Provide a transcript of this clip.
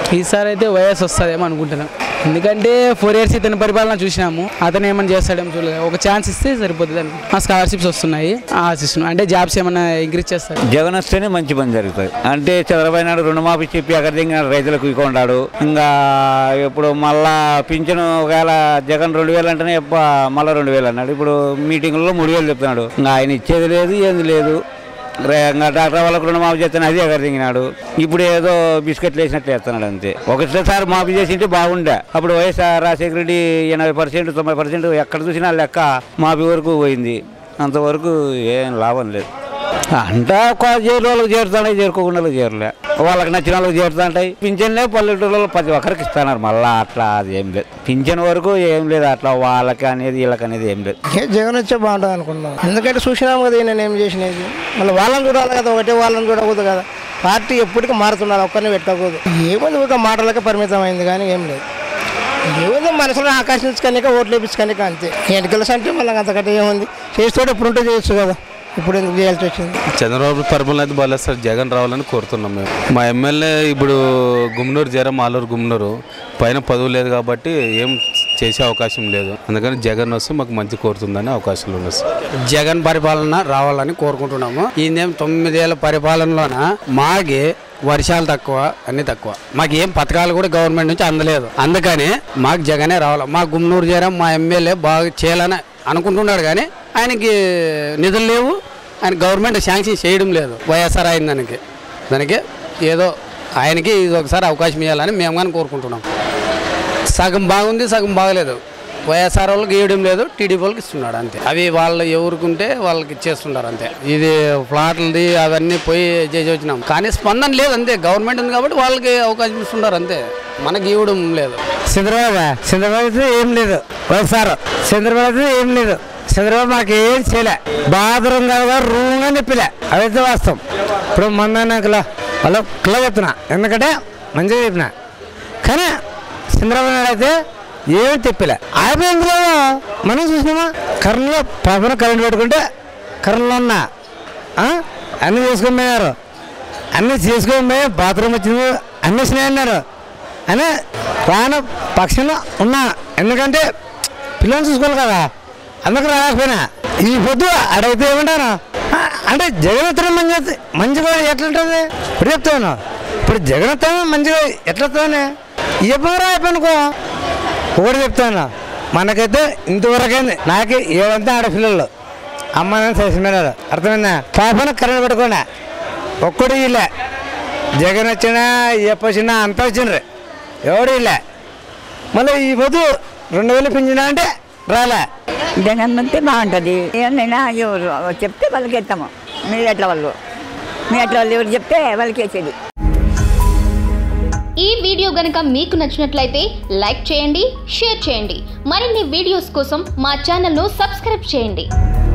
ఈసారి అయితే వైఎస్ వస్తుందేమో అనుకుంటున్నాం ఎందుకంటే ఫోర్ ఇయర్స్ ఇతని పరిపాలన చూసినాము అతను ఏమైనా చేస్తాడేమో చూడలేదు ఒక ఛాన్స్ ఇస్తే సరిపోతుంది అనుకుంటున్నాం ఆ స్కాలర్షిప్స్ వస్తున్నాయి ఆశిస్తున్నాం అంటే జాబ్స్ ఏమైనా ఇంక్రీజ్ చేస్తారు జగన్ వస్తేనే మంచి పని జరుగుతుంది అంటే చంద్రబాబు నాయుడు రుణమాఫీ చెప్పి అక్కడ దిగిన రైతులకు ఇకొండాడు ఇంకా ఇప్పుడు మళ్ళా పింఛను ఒకవేళ జగన్ రెండు వేలు అంటేనే ఎప్ప మళ్ళీ రెండు వేలు అన్నాడు ఇప్పుడు మీటింగ్లో మూడు వేలు చెప్తున్నాడు ఇంకా ఆయన ఇచ్చేది లేదు ఏంది లేదు రే- ఇంకా డాక్టర్ వాళ్ళకు రుణమాఫీ చేస్తాను అది ఎక్కడ దిగినాడు ఇప్పుడు ఏదో బిస్కెట్లు వేసినట్టు వేస్తున్నాడు అంతే ఒకసారి మాఫీ చేసింటే బాగుండే అప్పుడు వైఎస్ఆర్ రాజశేఖర రెడ్డి ఎనభై పర్సెంట్ తొంభై పర్సెంట్ ఎక్కడ చూసినా లెక్క మాఫీ వరకు పోయింది అంతవరకు ఏం లాభం లేదు అంతా చేరు వాళ్ళకి చేరుతాయి చేరుకోకుండా వాళ్ళకి చేరలే వాళ్ళకి నచ్చిన వాళ్ళకి చేరుతుంటాయి పింఛన్లే పల్లెటూళ్ళలో ప్రతి ఒక్కరికి ఇస్తున్నారు మళ్ళీ అట్లా అది ఏం లేదు పింఛన్ వరకు ఏం లేదు అట్లా వాళ్ళకి అనేది వీళ్ళకి అనేది ఏం లేదు ఏ జగన్ వచ్చే బాగుంటుంది అనుకున్నాం ఎందుకంటే చూసినాము కదా నేను ఏం చేసినది మళ్ళీ వాళ్ళని చూడాలి కదా ఒకటే వాళ్ళని చూడకూడదు కదా పార్టీ ఎప్పటికీ మారుతున్నారు ఒక్కరిని పెట్టకూడదు ఏముంది ఒక మాటలకే పరిమితం అయింది కానీ ఏం లేదు ఏముంది మనసులో ఆకర్షించుకనిక ఓట్లు వేపించుకనిక అంతే ఎన్నికల అంటే మళ్ళీ అంతకంటే ఏముంది చేస్తే ఇప్పుడు ఉంటే చేయొచ్చు కదా ఇప్పుడు ఎందుకు చేయాల్సి వచ్చింది చంద్రబాబు పరిపాలన అయితే బాగాలేదు సార్ జగన్ రావాలని కోరుతున్నాం మేము మా ఎమ్మెల్యే ఇప్పుడు గుమ్నూరు జరం ఆలూరు గుమ్నూరు పైన పదవి లేదు కాబట్టి ఏం చేసే అవకాశం లేదు అందుకని జగన్ వస్తే మాకు మంచి కోరుతుందని అవకాశాలు ఉన్నాయి సార్ జగన్ పరిపాలన రావాలని కోరుకుంటున్నాము ఈయనేం తొమ్మిదేళ్ల పరిపాలనలోన మాకి వర్షాలు తక్కువ అన్ని తక్కువ మాకు ఏం పథకాలు కూడా గవర్నమెంట్ నుంచి అందలేదు అందుకని మాకు జగనే రావాలి మా గుమ్నూరు జరం మా ఎమ్మెల్యే బాగా చేయాలని అనుకుంటున్నాడు కానీ ఆయనకి నిధులు లేవు ఆయన గవర్నమెంట్ శాంక్షన్ చేయడం లేదు వైఎస్ఆర్ అయిన దానికి దానికి ఏదో ఆయనకి ఇది ఒకసారి అవకాశం ఇవ్వాలని మేము కానీ కోరుకుంటున్నాం సగం బాగుంది సగం బాగలేదు వైఎస్ఆర్ వాళ్ళకి ఇవ్వడం లేదు టీడీపీ వాళ్ళకి ఇస్తున్నాడు అంతే అవి వాళ్ళు ఎవరుకుంటే వాళ్ళకి ఇచ్చేస్తున్నారు అంతే ఇది ఫ్లాట్లది అవన్నీ పోయి చేసి వచ్చినాం కానీ స్పందన లేదు అంతే గవర్నమెంట్ ఉంది కాబట్టి వాళ్ళకి అవకాశం ఇస్తున్నారు అంతే మనకి ఇవ్వడం లేదు చంద్రబాబు చంద్రబాబు అయితే ఏం లేదు వైఎస్ఆర్ చంద్రబాబు అయితే ఏం లేదు చంద్రబాబు మాకు ఏం చేయలే బాధరం కాదు రూమ్గా నిప్పిలే అదైతే వాస్తవం ఇప్పుడు మందన్నకులా వాళ్ళు క్లా చెప్తున్నా ఎందుకంటే మంచిగా చెప్పిన కానీ చంద్రబాబు నాయుడు అయితే ఏమీ తెప్పిలే అయిపోయింది మనం చూసినామా కరెంట్లో పక్కన కరెంట్ పెట్టుకుంటే కరెంట్లో ఉన్నా ఆ? అన్నీ చేసుకొని పోయినారు అన్నీ చేసుకొని పోయి బాత్రూమ్ వచ్చింది అన్నీ వచ్చినాయి అన్నారు అని ప్రాణ పక్షంలో ఉన్నా ఎందుకంటే పిల్లల్ని చూసుకోవాలి కదా అందుకు రాకపోయినా ఈ పొద్దు అడిగితే ఏమంటాను ఆ, అంటే జగనత్తనం మంచి మంచిగా ఎట్లుంటుంది ఇప్పుడు చెప్తాను ఇప్పుడు జగనత్తనం మంచిగా ఎట్లుంటుంది ఇవ్వరా అయిపోయినుకో ఒకటి చెప్తాను మనకైతే ఇంతవరకైంది నాకు ఏడంతా ఆడపిల్లలు అమ్మ నాన్న చేసినారు అర్థమైందా పాపను కరెంట్ పెట్టుకోండి ఒక్కడు ఇలా జగన్ వచ్చినా ఎప్ప వచ్చినా అంతా వచ్చిండ్రు ఎవడు ఇలా మళ్ళీ ఈ పొద్దు రెండు వేలు పెంచినా అంటే రాలే జగన్ ఉంటే బాగుంటుంది ఏమన్నా ఎవరు చెప్తే వాళ్ళకి ఎత్తాము మీరు ఎట్లా వాళ్ళు మీ ఎట్లా వాళ్ళు ఎవరు చెప్తే వాళ్ళకి వేసేది ఈ వీడియో గనుక మీకు నచ్చినట్లయితే లైక్ చేయండి షేర్ చేయండి మరిన్ని వీడియోస్ కోసం మా ఛానల్ను సబ్స్క్రైబ్ చేయండి